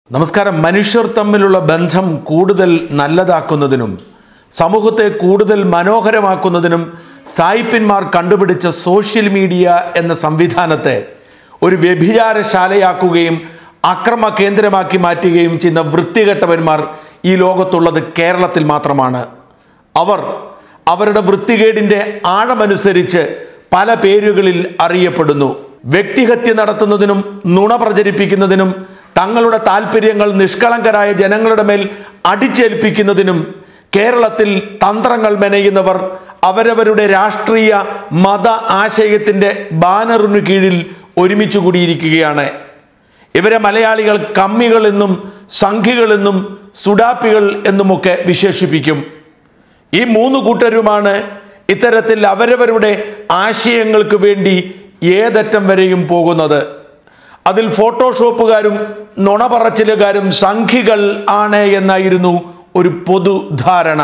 നമസ്കാരം മനുഷ്യർ തമ്മിലുള്ള ബന്ധം കൂടുതൽ നല്ലതാക്കുന്നതിനും സമൂഹത്തെ കൂടുതൽ മനോഹരമാക്കുന്നതിനും സായിപ്പന്മാർ കണ്ടുപിടിച്ച സോഷ്യൽ മീഡിയ എന്ന സംവിധാനത്തെ ഒരു വ്യഭിചാരശാലയാക്കുകയും അക്രമ കേന്ദ്രമാക്കി മാറ്റുകയും ചെയ്യുന്ന വൃത്തികെട്ടവന്മാർ ഈ ലോകത്തുള്ളത് കേരളത്തിൽ മാത്രമാണ് അവർ അവരുടെ വൃത്തികേടിൻ്റെ ആഴമനുസരിച്ച് പല പേരുകളിൽ അറിയപ്പെടുന്നു വ്യക്തിഹത്യ നടത്തുന്നതിനും നുണ പ്രചരിപ്പിക്കുന്നതിനും തങ്ങളുടെ താല്പര്യങ്ങൾ നിഷ്കളങ്കരായ ജനങ്ങളുടെ മേൽ അടിച്ചേൽപ്പിക്കുന്നതിനും കേരളത്തിൽ തന്ത്രങ്ങൾ മെനയുന്നവർ അവരവരുടെ രാഷ്ട്രീയ മത ആശയത്തിൻ്റെ ബാനറിനു കീഴിൽ ഒരുമിച്ച് കൂടിയിരിക്കുകയാണ് ഇവരെ മലയാളികൾ കമ്മികൾ എന്നും സംഘികൾ എന്നും സുഡാപ്പികൾ എന്നുമൊക്കെ വിശേഷിപ്പിക്കും ഈ മൂന്ന് കൂട്ടരുമാണ് ഇത്തരത്തിൽ അവരവരുടെ ആശയങ്ങൾക്ക് വേണ്ടി ഏതറ്റം വരെയും പോകുന്നത് അതിൽ ഫോട്ടോഷോപ്പുകാരും നുണപറച്ചിലുകാരും സംഘികൾ ആണ് എന്നായിരുന്നു ഒരു പൊതുധാരണ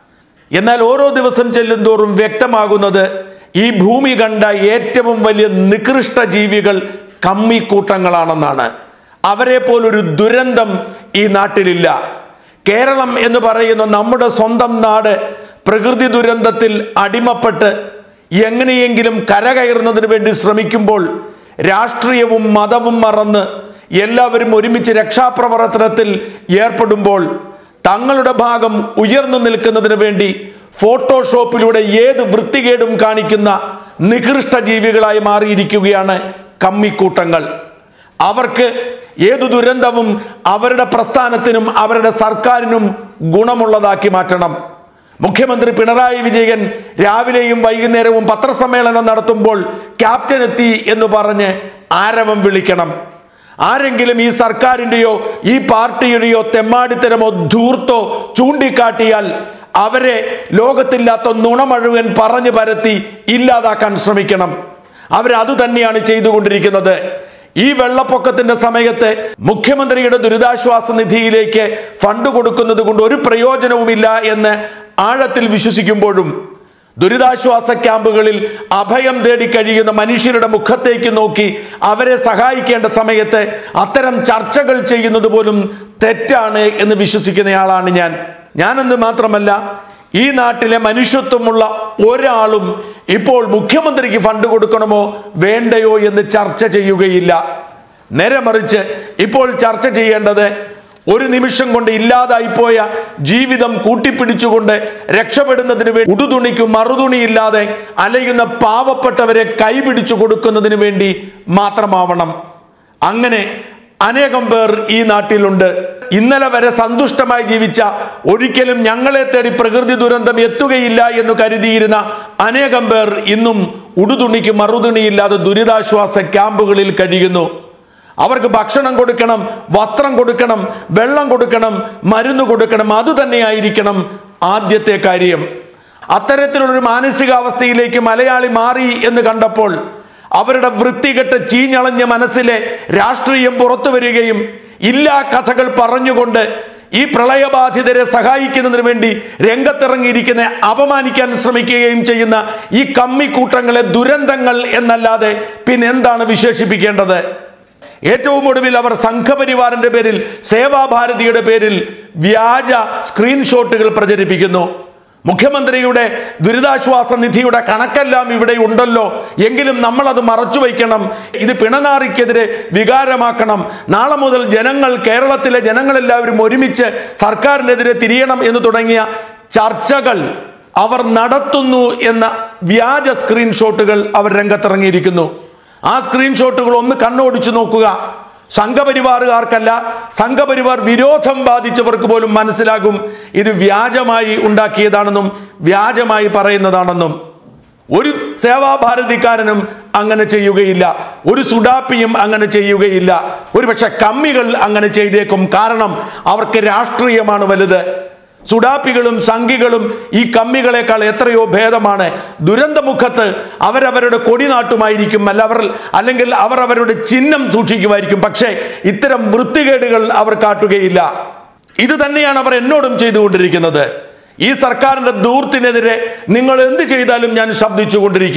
എന്നാൽ ഓരോ ദിവസം ചെല്ലുന്തോറും വ്യക്തമാകുന്നത് ഈ ഭൂമി കണ്ട ഏറ്റവും വലിയ നികൃഷ്ട ജീവികൾ കമ്മിക്കൂട്ടങ്ങളാണെന്നാണ് അവരെ പോലൊരു ദുരന്തം ഈ നാട്ടിലില്ല കേരളം എന്ന് പറയുന്ന നമ്മുടെ സ്വന്തം നാട് പ്രകൃതി ദുരന്തത്തിൽ അടിമപ്പെട്ട് എങ്ങനെയെങ്കിലും കരകയറുന്നതിന് വേണ്ടി ശ്രമിക്കുമ്പോൾ രാഷ്ട്രീയവും മതവും മറന്ന് എല്ലാവരും ഒരുമിച്ച് രക്ഷാപ്രവർത്തനത്തിൽ ഏർപ്പെടുമ്പോൾ തങ്ങളുടെ ഭാഗം ഉയർന്നു നിൽക്കുന്നതിന് വേണ്ടി ഫോട്ടോഷോപ്പിലൂടെ ഏത് വൃത്തികേടും കാണിക്കുന്ന നികൃഷ്ട ജീവികളായി മാറിയിരിക്കുകയാണ് കമ്മിക്കൂട്ടങ്ങൾ അവർക്ക് ഏതു ദുരന്തവും അവരുടെ പ്രസ്ഥാനത്തിനും അവരുടെ സർക്കാരിനും ഗുണമുള്ളതാക്കി മാറ്റണം മുഖ്യമന്ത്രി പിണറായി വിജയൻ രാവിലെയും വൈകുന്നേരവും പത്രസമ്മേളനം നടത്തുമ്പോൾ ക്യാപ്റ്റൻ എത്തി എന്ന് പറഞ്ഞ് ആരവം വിളിക്കണം ആരെങ്കിലും ഈ സർക്കാരിൻ്റെയോ ഈ പാർട്ടിയുടെയോ തെമ്മാടിത്തരമോ ധൂർത്തോ ചൂണ്ടിക്കാട്ടിയാൽ അവരെ ലോകത്തില്ലാത്ത നുണ മുഴുവൻ പറഞ്ഞു പരത്തി ഇല്ലാതാക്കാൻ ശ്രമിക്കണം അവരത് തന്നെയാണ് ചെയ്തുകൊണ്ടിരിക്കുന്നത് ഈ വെള്ളപ്പൊക്കത്തിന്റെ സമയത്ത് മുഖ്യമന്ത്രിയുടെ ദുരിതാശ്വാസ നിധിയിലേക്ക് ഫണ്ട് കൊടുക്കുന്നത് കൊണ്ട് ഒരു പ്രയോജനവുമില്ല എന്ന് ആഴത്തിൽ വിശ്വസിക്കുമ്പോഴും ദുരിതാശ്വാസ ക്യാമ്പുകളിൽ അഭയം തേടി കഴിയുന്ന മനുഷ്യരുടെ മുഖത്തേക്ക് നോക്കി അവരെ സഹായിക്കേണ്ട സമയത്ത് അത്തരം ചർച്ചകൾ ചെയ്യുന്നത് പോലും തെറ്റാണ് എന്ന് വിശ്വസിക്കുന്നയാളാണ് ഞാൻ ഞാനെന്ന് മാത്രമല്ല ഈ നാട്ടിലെ മനുഷ്യത്വമുള്ള ഒരാളും ഇപ്പോൾ മുഖ്യമന്ത്രിക്ക് ഫണ്ട് കൊടുക്കണമോ വേണ്ടയോ എന്ന് ചർച്ച ചെയ്യുകയില്ല നേരെ മറിച്ച് ഇപ്പോൾ ചർച്ച ചെയ്യേണ്ടത് ഒരു നിമിഷം കൊണ്ട് ഇല്ലാതായിപ്പോയ ജീവിതം കൂട്ടിപ്പിടിച്ചുകൊണ്ട് രക്ഷപ്പെടുന്നതിന് വേണ്ടി ഉടുതുണിക്കും മറുതുണിയില്ലാതെ അലയുന്ന പാവപ്പെട്ടവരെ കൈപിടിച്ചു കൊടുക്കുന്നതിന് വേണ്ടി മാത്രമാവണം അങ്ങനെ അനേകം പേർ ഈ നാട്ടിലുണ്ട് ഇന്നലെ വരെ സന്തുഷ്ടമായി ജീവിച്ച ഒരിക്കലും ഞങ്ങളെ തേടി പ്രകൃതി ദുരന്തം എത്തുകയില്ല എന്ന് കരുതിയിരുന്ന അനേകം പേർ ഇന്നും ഉടുതുണിക്ക് മറുതുണിയില്ലാതെ ദുരിതാശ്വാസ ക്യാമ്പുകളിൽ കഴിയുന്നു അവർക്ക് ഭക്ഷണം കൊടുക്കണം വസ്ത്രം കൊടുക്കണം വെള്ളം കൊടുക്കണം മരുന്ന് കൊടുക്കണം അതുതന്നെയായിരിക്കണം ആദ്യത്തെ കാര്യം അത്തരത്തിലുള്ളൊരു മാനസികാവസ്ഥയിലേക്ക് മലയാളി മാറി എന്ന് കണ്ടപ്പോൾ അവരുടെ വൃത്തികെട്ട് ചീഞ്ഞളഞ്ഞ മനസ്സിലെ രാഷ്ട്രീയം പുറത്തു വരികയും ഇല്ലാ കഥകൾ പറഞ്ഞുകൊണ്ട് ഈ പ്രളയബാധിതരെ സഹായിക്കുന്നതിന് വേണ്ടി രംഗത്തിറങ്ങിയിരിക്കുന്ന അപമാനിക്കാൻ ശ്രമിക്കുകയും ചെയ്യുന്ന ഈ കമ്മിക്കൂട്ടങ്ങളെ ദുരന്തങ്ങൾ എന്നല്ലാതെ പിന്നെന്താണ് വിശേഷിപ്പിക്കേണ്ടത് ഏറ്റവും ഒടുവിൽ അവർ സംഘപരിവാറിന്റെ പേരിൽ സേവാഭാരതിയുടെ പേരിൽ വ്യാജ സ്ക്രീൻഷോട്ടുകൾ പ്രചരിപ്പിക്കുന്നു മുഖ്യമന്ത്രിയുടെ ദുരിതാശ്വാസ നിധിയുടെ കണക്കെല്ലാം ഇവിടെ ഉണ്ടല്ലോ എങ്കിലും നമ്മൾ അത് മറച്ചു വയ്ക്കണം ഇത് പിണനാറിക്കെതിരെ വികാരമാക്കണം നാളെ മുതൽ ജനങ്ങൾ കേരളത്തിലെ ജനങ്ങളെല്ലാവരും ഒരുമിച്ച് സർക്കാരിനെതിരെ തിരിയണം എന്ന് തുടങ്ങിയ ചർച്ചകൾ അവർ നടത്തുന്നു എന്ന വ്യാജ സ്ക്രീൻഷോട്ടുകൾ അവർ രംഗത്തിറങ്ങിയിരിക്കുന്നു ആ സ്ക്രീൻഷോട്ടുകൾ ഒന്ന് കണ്ണോടിച്ചു നോക്കുക സംഘപരിവാറുകാർക്കല്ല സംഘപരിവാർ വിരോധം ബാധിച്ചവർക്ക് പോലും മനസ്സിലാകും ഇത് വ്യാജമായി ഉണ്ടാക്കിയതാണെന്നും വ്യാജമായി പറയുന്നതാണെന്നും ഒരു സേവാഭാരതിക്കാരനും അങ്ങനെ ചെയ്യുകയില്ല ഒരു സുഡാപ്പിയും അങ്ങനെ ചെയ്യുകയില്ല ഒരുപക്ഷെ കമ്മികൾ അങ്ങനെ ചെയ്തേക്കും കാരണം അവർക്ക് രാഷ്ട്രീയമാണ് വലുത് സുഡാപ്പികളും സംഘികളും ഈ കമ്മികളെക്കാൾ എത്രയോ ഭേദമാണ് ദുരന്തമുഖത്ത് അവരവരുടെ കൊടിനാട്ടുമായിരിക്കും അല്ല അവർ അല്ലെങ്കിൽ അവർ അവരുടെ ചിഹ്നം സൂക്ഷിക്കുമായിരിക്കും പക്ഷേ ഇത്തരം വൃത്തികേടുകൾ അവർ കാട്ടുകയില്ല ഇത് തന്നെയാണ് അവർ എന്നോടും ചെയ്തുകൊണ്ടിരിക്കുന്നത് ഈ സർക്കാരിന്റെ ദൂർത്തിനെതിരെ നിങ്ങൾ എന്ത് ചെയ്താലും ഞാൻ ശബ്ദിച്ചുകൊണ്ടിരിക്കും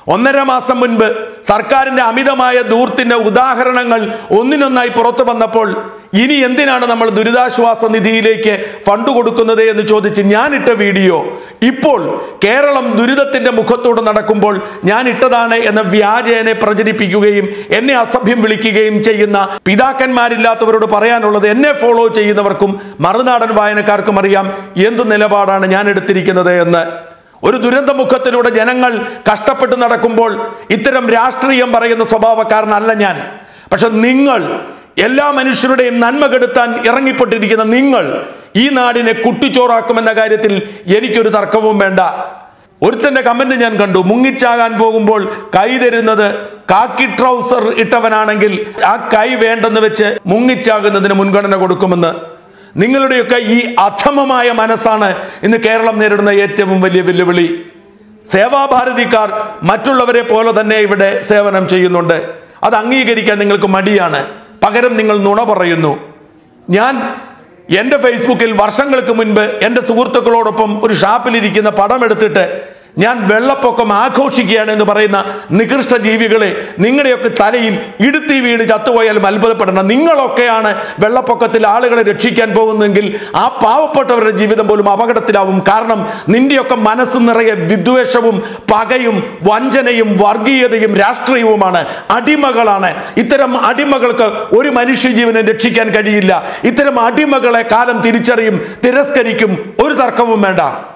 ഒന്നര മാസം മുൻപ് സർക്കാരിന്റെ അമിതമായ ദൂർത്തിന്റെ ഉദാഹരണങ്ങൾ ഒന്നിനൊന്നായി പുറത്തു വന്നപ്പോൾ ഇനി എന്തിനാണ് നമ്മൾ ദുരിതാശ്വാസ നിധിയിലേക്ക് ഫണ്ട് കൊടുക്കുന്നത് എന്ന് ചോദിച്ച് ഞാൻ ഇട്ട വീഡിയോ ഇപ്പോൾ കേരളം ദുരിതത്തിന്റെ മുഖത്തോട് നടക്കുമ്പോൾ ഞാൻ ഇട്ടതാണ് എന്ന വ്യാജേനെ പ്രചരിപ്പിക്കുകയും എന്നെ അസഭ്യം വിളിക്കുകയും ചെയ്യുന്ന പിതാക്കന്മാരില്ലാത്തവരോട് പറയാനുള്ളത് എന്നെ ഫോളോ ചെയ്യുന്നവർക്കും മറുനാടൻ വായനക്കാർക്കും അറിയാം എന്ത് നിലപാടാണ് ഞാൻ എടുത്തിരിക്കുന്നത് എന്ന് ഒരു ദുരന്തമുഖത്തിലൂടെ ജനങ്ങൾ കഷ്ടപ്പെട്ട് നടക്കുമ്പോൾ ഇത്തരം രാഷ്ട്രീയം പറയുന്ന സ്വഭാവക്കാരനല്ല ഞാൻ പക്ഷെ നിങ്ങൾ എല്ലാ മനുഷ്യരുടെയും നന്മ കെടുത്താൻ ഇറങ്ങിപ്പെട്ടിരിക്കുന്ന നിങ്ങൾ ഈ നാടിനെ കുട്ടിച്ചോറാക്കുമെന്ന കാര്യത്തിൽ എനിക്കൊരു തർക്കവും വേണ്ട ഒരുത്തന്റെ കമന്റ് ഞാൻ കണ്ടു മുങ്ങിച്ചാകാൻ പോകുമ്പോൾ കൈ തരുന്നത് കാക്കി ട്രൗസർ ഇട്ടവനാണെങ്കിൽ ആ കൈ വേണ്ടെന്ന് വെച്ച് മുങ്ങിച്ചാകുന്നതിന് മുൻഗണന കൊടുക്കുമെന്ന് നിങ്ങളുടെയൊക്കെ ഈ അധമമായ മനസ്സാണ് ഇന്ന് കേരളം നേരിടുന്ന ഏറ്റവും വലിയ വെല്ലുവിളി സേവാഭാരതിക്കാർ മറ്റുള്ളവരെ പോലെ തന്നെ ഇവിടെ സേവനം ചെയ്യുന്നുണ്ട് അത് അംഗീകരിക്കാൻ നിങ്ങൾക്ക് മടിയാണ് പകരം നിങ്ങൾ നുണ പറയുന്നു ഞാൻ എൻ്റെ ഫേസ്ബുക്കിൽ വർഷങ്ങൾക്ക് മുൻപ് എൻ്റെ സുഹൃത്തുക്കളോടൊപ്പം ഒരു ഷാപ്പിലിരിക്കുന്ന പടം എടുത്തിട്ട് ഞാൻ വെള്ളപ്പൊക്കം ആഘോഷിക്കുകയാണ് എന്ന് പറയുന്ന നികൃഷ്ട ജീവികളെ നിങ്ങളുടെയൊക്കെ തലയിൽ ഇടുത്തി വീട് ചത്തുപോയാലും അത്ഭുതപ്പെടണം നിങ്ങളൊക്കെയാണ് വെള്ളപ്പൊക്കത്തിൽ ആളുകളെ രക്ഷിക്കാൻ പോകുന്നെങ്കിൽ ആ പാവപ്പെട്ടവരുടെ ജീവിതം പോലും അപകടത്തിലാവും കാരണം നിന്റെയൊക്കെ മനസ്സ് നിറയെ വിദ്വേഷവും പകയും വഞ്ചനയും വർഗീയതയും രാഷ്ട്രീയവുമാണ് അടിമകളാണ് ഇത്തരം അടിമകൾക്ക് ഒരു മനുഷ്യജീവനെ രക്ഷിക്കാൻ കഴിയില്ല ഇത്തരം അടിമകളെ കാലം തിരിച്ചറിയും തിരസ്കരിക്കും ഒരു തർക്കവും വേണ്ട